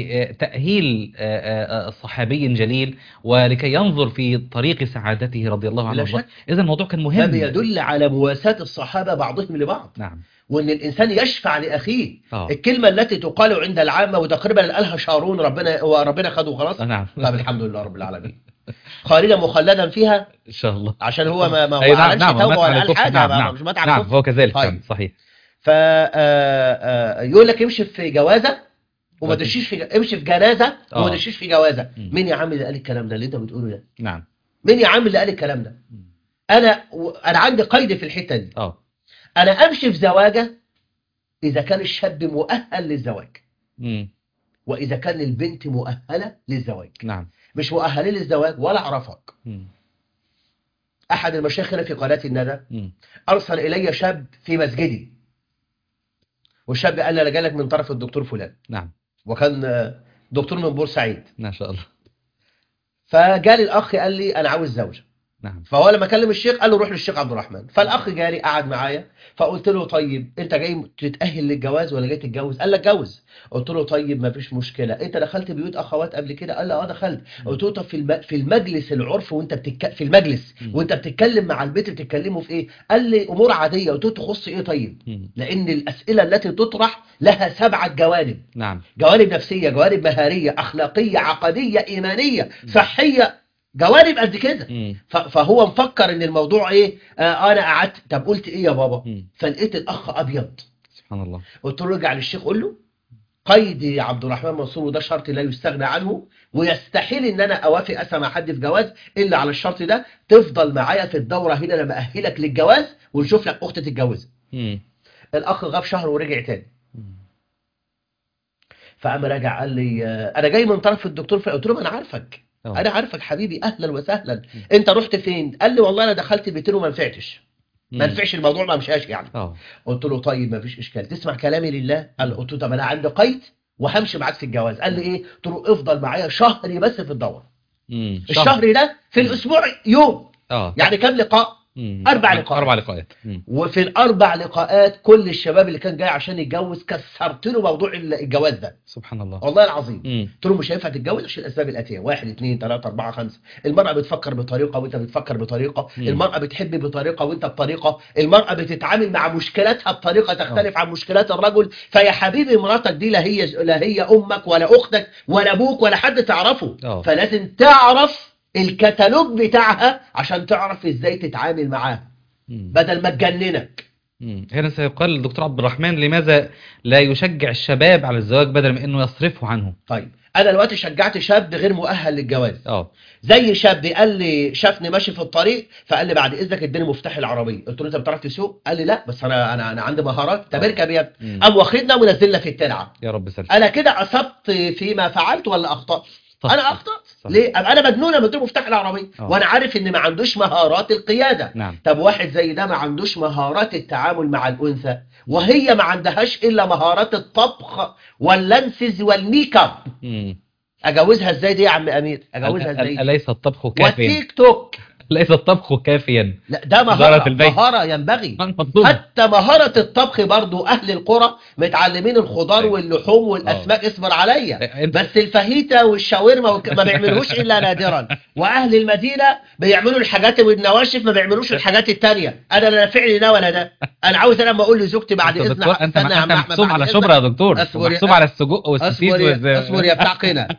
لتأهيل آه، آه، صحابي جليل ولكي ينظر في طريق سعادته رضي الله بلا عنه شك. إذا الموضوع كان ده مهم بيدل على مواساة الصحابة بعضهم لبعض نعم وان الانسان يشفع لاخيه اه الكلمة التي تقال عند العامة وتقريبا اللي قالها شارون ربنا وربنا خده خلاص آه، نعم طب الحمد لله رب العالمين خالدا مخلدا فيها ان شاء الله عشان هو ما ما هو أي نعم اعلنش نعم توبه مدح ولا على قال الكفر. حاجه نعم ما- نعم مش مدعم نعم كفر هو كذلك طيب. فعلا صحيح ف آه، آه، يقول لك امشي في جوازه وما طيب. تمشيش في امشي في جنازه وما آه. تمشيش في جوازه مم. مين يا عم اللي قال الكلام ده اللي انت بتقوله ده نعم مين يا عم اللي قال الكلام ده مم. انا و- انا عندي قيد في الحته دي اه انا امشي في زواجه اذا كان الشاب مؤهل للزواج مم. واذا كان البنت مؤهله للزواج نعم مش مؤهلين للزواج ولا اعرفك مم. احد المشايخ هنا في قناه الندى مم. ارسل الي شاب في مسجدي والشاب قال لي انا جاي لك من طرف الدكتور فلان نعم وكان آه، دكتور من بورسعيد ما شاء الله فجالي الاخ قال لي انا عاوز زوجه نعم فهو لما كلم الشيخ قال له روح للشيخ عبد الرحمن فالاخ جالي قعد معايا فقلت له طيب انت جاي تتاهل للجواز ولا جاي تتجوز قال لك جوز قلت له طيب ما فيش مشكله انت دخلت بيوت اخوات قبل كده قال لي اه دخلت قلت له طب في الم... في المجلس العرف وانت بتتك... في المجلس مم. وانت بتتكلم مع البيت بتتكلموا في ايه قال لي امور عاديه قلت له تخص ايه طيب مم. لان الاسئله التي تطرح لها سبعه جوانب نعم جوانب نفسيه جوانب مهاريه اخلاقيه عقديه ايمانيه صحيه جوانب قد كده مم. ف- فهو مفكر ان الموضوع ايه آه انا قعدت طب قلت ايه يا بابا مم. فلقيت الاخ ابيض سبحان الله قلت له ارجع للشيخ قول له قيد يا عبد الرحمن منصور وده شرط لا يستغنى عنه ويستحيل ان انا اوافق اسمع حد في جواز الا على الشرط ده تفضل معايا في الدوره هنا لما اهلك للجواز ونشوف لك اخت تتجوزها مم. الاخ غاب شهر ورجع تاني مم. فقام راجع قال لي آه، انا جاي من طرف الدكتور فقلت له ما انا عارفك أوه. انا عارفك حبيبي اهلا وسهلا انت رحت فين قال لي والله انا دخلت بيتين وما نفعتش ما مم. نفعش الموضوع ما مشاش يعني اه قلت له طيب ما فيش اشكال تسمع كلامي لله قال قلت له طب انا عندي قيد وهمشي معاك في الجواز قال لي ايه قلت له افضل معايا شهر بس في الدوره مم. شهر. الشهر ده في الاسبوع يوم اه يعني كام لقاء مم. أربع لقاءات. اربع لقاءات مم. وفي الاربع لقاءات كل الشباب اللي كان جاي عشان يتجوز كسرت له موضوع الجواز ده سبحان الله والله العظيم مم. قلت له مش هينفع تتجوز عشان الاسباب الاتيه واحد اثنين ثلاثه اربعه خمسه المراه بتفكر بطريقه وانت بتفكر بطريقه مم. المراه بتحب بطريقه وانت بطريقه المراه بتتعامل مع مشكلاتها بطريقه تختلف عن مشكلات الرجل فيا حبيبي مراتك دي لا هي لا هي امك ولا اختك ولا ابوك ولا حد تعرفه آه. فلازم تعرف الكتالوج بتاعها عشان تعرف ازاي تتعامل معاها مم. بدل ما تجننك مم. هنا سيقال للدكتور عبد الرحمن لماذا لا يشجع الشباب على الزواج بدل من انه يصرفه عنه طيب انا دلوقتي شجعت شاب غير مؤهل للجواز اه زي شاب قال لي شافني ماشي في الطريق فقال لي بعد اذنك اديني مفتاح العربيه قلت له انت بتعرف تسوق قال لي لا بس انا انا انا عندي مهارات طب اركب يا ابني مم. قام واخدنا ونزلنا في الترعه يا رب سلم انا كده اصبت فيما فعلت ولا اخطات صح. انا اخطات صح. ليه أبقى انا مجنون لما اديله مفتاح العربيه آه. وانا عارف ان ما عندوش مهارات القياده نعم طب واحد زي ده ما عندوش مهارات التعامل مع الانثى وهي ما عندهاش الا مهارات الطبخ واللنسز والميك اب مم. اجوزها ازاي دي يا عم امير اجوزها أل- ازاي دي؟ أليس الطبخ كافيا والتيك توك ليس الطبخ كافيا لا ده إدارة مهارة البيت. مهارة ينبغي ما المطلوب حتى مهارة الطبخ برضو أهل القرى متعلمين الخضار أيوة. واللحوم والأسماك اصبر عليا انت بس الفاهيتا والشاورما والك- ما بيعملوش إلا نادرا وأهل المدينة بيعملوا الحاجات والنواشف ما بيعملوش الحاجات التانية أنا لا نافعني ده ولا ده أنا عاوز أنا لما أقول لزوجتي بعد انت إذن دكتور انت استنى يا عم انت أحمد محسوب بعد على إذنك. شبرا يا دكتور أصبر يا- محسوب على السجق والسوسيس أصبر يا والز- أصبر يا بتاع قنا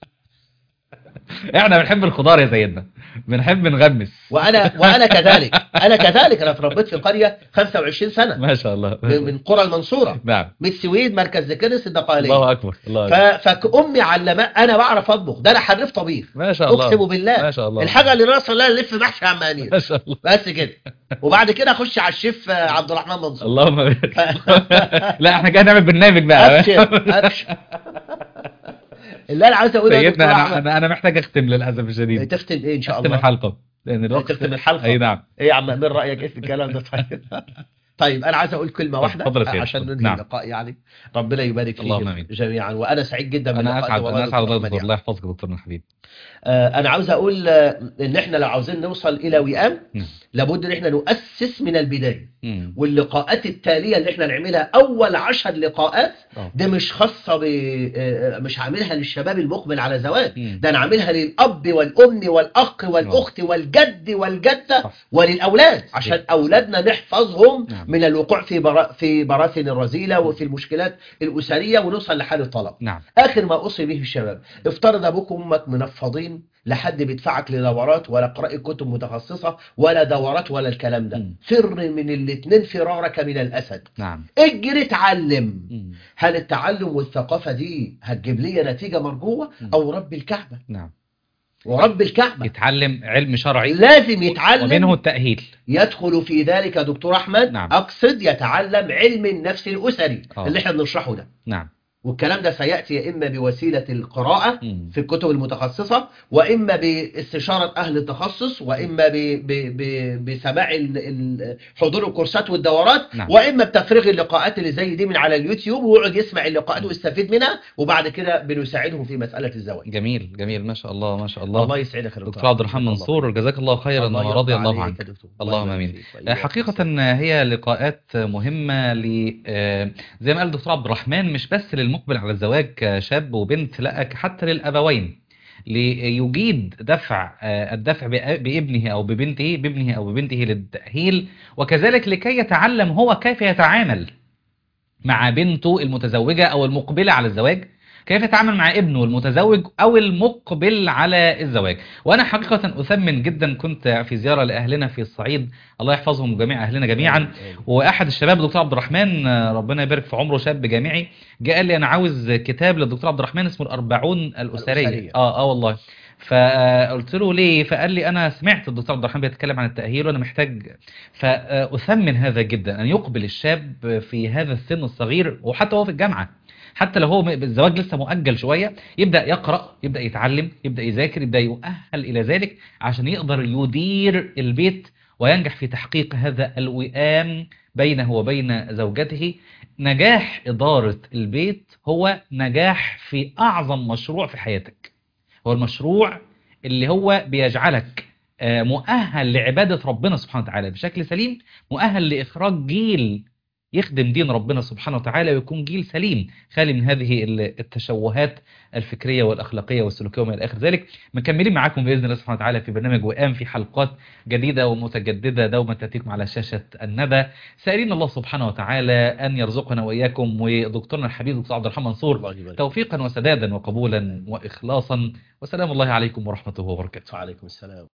احنا بنحب الخضار يا سيدنا بنحب نغمس وأنا وأنا كذلك أنا كذلك أنا اتربيت في قرية 25 سنة ما شاء الله من من قرى المنصورة نعم من السويد مركز ذكرس الدقهلية الله اكبر الله ف... أكبر. فامي علماء انا بعرف اطبخ ده انا حريف طبيخ ما شاء الله اقسم بالله ما شاء الله الحاجه اللي ناقصه لا نلف محشي يا عم امير ما شاء الله بس كده وبعد كده اخش على الشيف آه، عبد الرحمن منصور اللهم بارك لا احنا كده نعمل برنامج بقى ابشر ابشر اللي انا عاوز اقوله يا دكتور سيدنا انا احمد انا انا محتاج اختم للاسف الشديد تختم ايه ان شاء اختم الله الحلقه لان الوقت تختم الحلقة؟ اي نعم ايه يا عم امير رايك ايه في الكلام ده طيب طيب انا عايز اقول كلمه واحده اتفضل يا سيدي. عشان ننهي نعم. اللقاء يعني ربنا يبارك اللهم فيكم آمين. جميعا وانا سعيد جدا انا باللقاء اسعد ده والله انا يا اسعد دكتور والله أحمد دكتور يعني. الله يحفظك يا دكتورنا الحبيب آه، انا عاوز اقول آه، ان احنا لو عاوزين نوصل الى وئام نعم. لابد ان احنا نؤسس من البدايه مم. واللقاءات التاليه اللي احنا نعملها اول عشر لقاءات آه. دي مش خاصه ب آه، مش عاملها للشباب المقبل على زواج مم. ده انا عاملها للاب والام والاخ والاخت والجد والجده صح. وللاولاد عشان اولادنا نحفظهم نعم. من الوقوع في برا في براثن الرذيله وفي المشكلات الاسريه ونوصل لحال الطلاق نعم اخر ما اوصي به الشباب افترض ابوك وامك منفضين لحد بيدفعك لدورات ولا قراءة كتب متخصصة ولا دورات ولا الكلام ده مم. فر من الاتنين فرارك من الاسد نعم اجري اتعلم مم. هل التعلم والثقافة دي هتجيب لي نتيجة مرجوة مم. او رب الكعبة نعم ورب الكعبة يتعلم علم شرعي لازم يتعلم ومنه التأهيل يدخل في ذلك يا دكتور احمد نعم. اقصد يتعلم علم النفس الاسري آه. اللي احنا بنشرحه ده نعم والكلام ده سيأتي يا إما بوسيلة القراءة مم. في الكتب المتخصصة وإما باستشارة أهل التخصص وإما ب... ب... ب... بسماع ال... ال... حضور الكورسات والدورات نعم. وإما بتفريغ اللقاءات اللي زي دي من على اليوتيوب ويقعد يسمع اللقاءات ويستفيد منها وبعد كده بنساعده في مسألة الزواج جميل جميل ما شاء الله ما شاء الله الله يسعدك يا دكتور عبد الرحمن منصور جزاك الله خيرا ورضي يرضى الله عليك عنك يا دكتور. اللهم يبارك امين فيك وإياك. حقيقة هي لقاءات مهمة ل آه، زي ما قال الدكتور عبد الرحمن مش بس للمقبل على الزواج كشاب وبنت لا حتى للأبوين ليجيد دفع آه، الدفع بأ- بابنه أو ببنته بابنه أو ببنته للتأهيل وكذلك لكي يتعلم هو كيف يتعامل مع بنته المتزوجة أو المقبلة على الزواج كيف يتعامل مع ابنه المتزوج أو المقبل على الزواج وأنا حقيقة أثمن جدا كنت في زيارة لأهلنا في الصعيد الله يحفظهم جميع أهلنا جميعا آمين. واحد الشباب الدكتور عبد الرحمن آه، ربنا يبارك في عمره شاب جامعي جاء قال لي انا عاوز كتاب للدكتور عبد الرحمن اسمه الأربعون الأسرية الأسرية. اه اه والله فقلت له ليه فقال لي انا سمعت الدكتور عبد الرحمن بيتكلم عن التأهيل وانا محتاج فاثمن هذا جدا ان يقبل الشاب في هذا السن الصغير وحتى هو في الجامعة حتى لو هو م- الزواج لسه مؤجل شوية يبدأ يقرأ يبدأ يتعلم يبدأ يذاكر يبدأ يؤهل إلى ذلك عشان يقدر يدير البيت وينجح في تحقيق هذا الوئام بينه وبين زوجته نجاح إدارة البيت هو نجاح في أعظم مشروع في حياتك هو المشروع اللي هو بيجعلك آه، مؤهل لعبادة ربنا سبحانه وتعالى بشكل سليم مؤهل لإخراج جيل يخدم دين ربنا سبحانه وتعالى ويكون جيل سليم خالي من هذه ال- التشوهات الفكرية والأخلاقية والسلوكية وما إلى آخر ذلك مكملين معاكم بإذن الله سبحانه وتعالى في برنامج وئام في حلقات جديدة ومتجددة دوما تأتيكم على شاشة الندى سائلين الله سبحانه وتعالى أن يرزقنا وإياكم ودكتورنا الحبيب دكتور عبد الرحمن منصور الله يبارك توفيقا وسدادا وقبولا وإخلاصا وسلام الله عليكم ورحمته وبركاته وعليكم السلام